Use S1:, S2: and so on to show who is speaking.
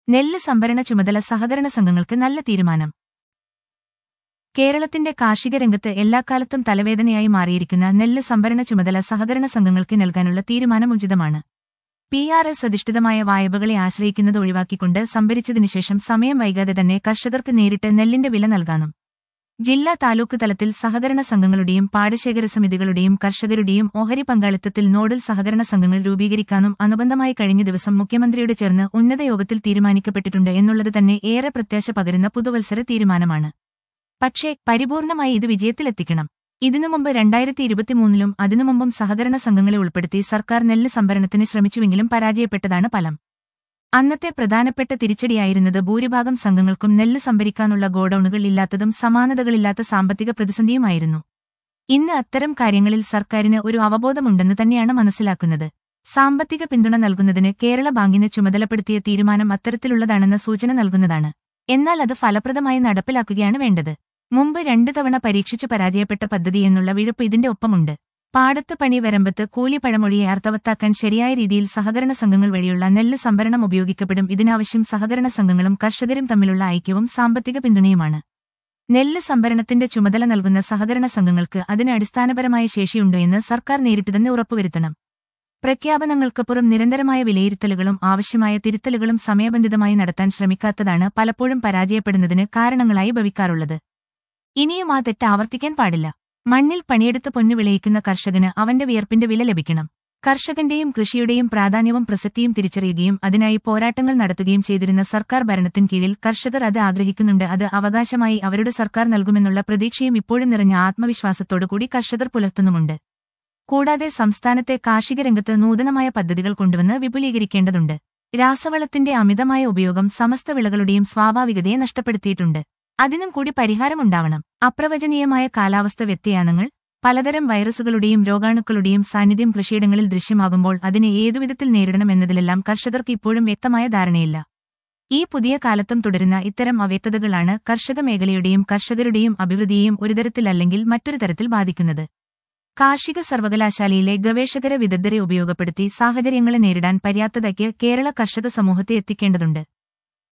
S1: നെല്ല് സംഭരണ ചുമതല സഹകരണ സംഘങ്ങൾക്ക് നല്ല തീരുമാനം കേരളത്തിന്റെ കാർഷിക രംഗത്ത് എല്ലാക്കാലത്തും തലവേദനയായി മാറിയിരിക്കുന്ന നെല്ല് സംഭരണ ചുമതല സഹകരണ സംഘങ്ങൾക്ക് നൽകാനുള്ള തീരുമാനം ഉചിതമാണ് പി ആർ എസ് അധിഷ്ഠിതമായ വായ്പകളെ ആശ്രയിക്കുന്നത് ഒഴിവാക്കിക്കൊണ്ട് സംഭരിച്ചതിനുശേഷം സമയം വൈകാതെ തന്നെ കർഷകർക്ക് നേരിട്ട് നെല്ലിന്റെ വില നൽകാനും ജില്ലാ താലൂക്ക് തലത്തിൽ സഹകരണ സംഘങ്ങളുടെയും പാടശേഖര സമിതികളുടെയും കർഷകരുടെയും ഓഹരി പങ്കാളിത്തത്തിൽ നോഡൽ സഹകരണ സംഘങ്ങൾ രൂപീകരിക്കാനും അനുബന്ധമായി കഴിഞ്ഞ ദിവസം മുഖ്യമന്ത്രിയുടെ ചേർന്ന് ഉന്നത യോഗത്തിൽ തീരുമാനിക്കപ്പെട്ടിട്ടുണ്ട് എന്നുള്ളത് തന്നെ ഏറെ പ്രത്യാശ പകരുന്ന പുതുവത്സര തീരുമാനമാണ് പക്ഷേ പരിപൂർണമായി ഇത് വിജയത്തിലെത്തിക്കണം ഇതിനു മുമ്പ് രണ്ടായിരത്തി ഇരുപത്തിമൂന്നിലും അതിനു മുമ്പും സഹകരണ സംഘങ്ങളെ ഉൾപ്പെടുത്തി സർക്കാർ നെല്ല് സംഭരണത്തിന് ശ്രമിച്ചുവെങ്കിലും പരാജയപ്പെട്ടതാണ് ഫലം അന്നത്തെ പ്രധാനപ്പെട്ട തിരിച്ചടിയായിരുന്നത് ഭൂരിഭാഗം സംഘങ്ങൾക്കും നെല്ല് സംഭരിക്കാനുള്ള ഗോഡൌണുകൾ ഇല്ലാത്തതും സമാനതകളില്ലാത്ത സാമ്പത്തിക പ്രതിസന്ധിയുമായിരുന്നു ഇന്ന് അത്തരം കാര്യങ്ങളിൽ സർക്കാരിന് ഒരു അവബോധമുണ്ടെന്ന് തന്നെയാണ് മനസ്സിലാക്കുന്നത് സാമ്പത്തിക പിന്തുണ നൽകുന്നതിന് കേരള ബാങ്കിന് ചുമതലപ്പെടുത്തിയ തീരുമാനം അത്തരത്തിലുള്ളതാണെന്ന സൂചന നൽകുന്നതാണ് എന്നാൽ അത് ഫലപ്രദമായി നടപ്പിലാക്കുകയാണ് വേണ്ടത് മുമ്പ് രണ്ടു തവണ പരീക്ഷിച്ചു പരാജയപ്പെട്ട പദ്ധതി എന്നുള്ള വിഴുപ്പ് ഇതിന്റെ ഒപ്പമുണ്ട് പാടത്ത് പണി വരമ്പത്ത് കൂലി പഴമൊഴിയെ അർത്ഥവത്താക്കാൻ ശരിയായ രീതിയിൽ സഹകരണ സംഘങ്ങൾ വഴിയുള്ള നെല്ല് സംഭരണം ഉപയോഗിക്കപ്പെടും ഇതിനാവശ്യം സഹകരണ സംഘങ്ങളും കർഷകരും തമ്മിലുള്ള ഐക്യവും സാമ്പത്തിക പിന്തുണയുമാണ് നെല്ല് സംഭരണത്തിന്റെ ചുമതല നൽകുന്ന സഹകരണ സംഘങ്ങൾക്ക് അതിന് അടിസ്ഥാനപരമായ ശേഷിയുണ്ടോ എന്ന് സർക്കാർ നേരിട്ട് തന്നെ ഉറപ്പുവരുത്തണം പ്രഖ്യാപനങ്ങൾക്കപ്പുറം നിരന്തരമായ വിലയിരുത്തലുകളും ആവശ്യമായ തിരുത്തലുകളും സമയബന്ധിതമായി നടത്താൻ ശ്രമിക്കാത്തതാണ് പലപ്പോഴും പരാജയപ്പെടുന്നതിന് കാരണങ്ങളായി ഭവിക്കാറുള്ളത് ഇനിയും ആ തെറ്റ് ആവർത്തിക്കാൻ പാടില്ല മണ്ണിൽ പണിയെടുത്ത് പൊന്നു വിളയിക്കുന്ന കർഷകന് അവന്റെ വിയർപ്പിന്റെ വില ലഭിക്കണം കർഷകന്റെയും കൃഷിയുടെയും പ്രാധാന്യവും പ്രസക്തിയും തിരിച്ചറിയുകയും അതിനായി പോരാട്ടങ്ങൾ നടത്തുകയും ചെയ്തിരുന്ന സർക്കാർ ഭരണത്തിൻ കീഴിൽ കർഷകർ അത് ആഗ്രഹിക്കുന്നുണ്ട് അത് അവകാശമായി അവരുടെ സർക്കാർ നൽകുമെന്നുള്ള പ്രതീക്ഷയും ഇപ്പോഴും നിറഞ്ഞ ആത്മവിശ്വാസത്തോടുകൂടി കർഷകർ പുലർത്തുന്നുമുണ്ട് കൂടാതെ സംസ്ഥാനത്തെ കാർഷിക രംഗത്ത് നൂതനമായ പദ്ധതികൾ കൊണ്ടുവന്ന് വിപുലീകരിക്കേണ്ടതുണ്ട് രാസവളത്തിന്റെ അമിതമായ ഉപയോഗം സമസ്ത വിളകളുടെയും സ്വാഭാവികതയെ നഷ്ടപ്പെടുത്തിയിട്ടുണ്ട് അതിനും കൂടി പരിഹാരമുണ്ടാവണം അപ്രവചനീയമായ കാലാവസ്ഥ വ്യതിയാനങ്ങൾ പലതരം വൈറസുകളുടെയും രോഗാണുക്കളുടെയും സാന്നിധ്യം കൃഷിയിടങ്ങളിൽ ദൃശ്യമാകുമ്പോൾ അതിനെ ഏതുവിധത്തിൽ നേരിടണമെന്നതിലെല്ലാം കർഷകർക്ക് ഇപ്പോഴും വ്യക്തമായ ധാരണയില്ല ഈ പുതിയ കാലത്തും തുടരുന്ന ഇത്തരം അവ്യക്തതകളാണ് കർഷക മേഖലയുടെയും കർഷകരുടെയും അഭിവൃദ്ധിയെയും ഒരു തരത്തിലല്ലെങ്കിൽ മറ്റൊരു തരത്തിൽ ബാധിക്കുന്നത് കാർഷിക സർവകലാശാലയിലെ ഗവേഷകര വിദഗ്ധരെ ഉപയോഗപ്പെടുത്തി സാഹചര്യങ്ങളെ നേരിടാൻ പര്യാപ്തതയ്ക്ക് കേരള കർഷക സമൂഹത്തെ എത്തിക്കേണ്ടതുണ്ട്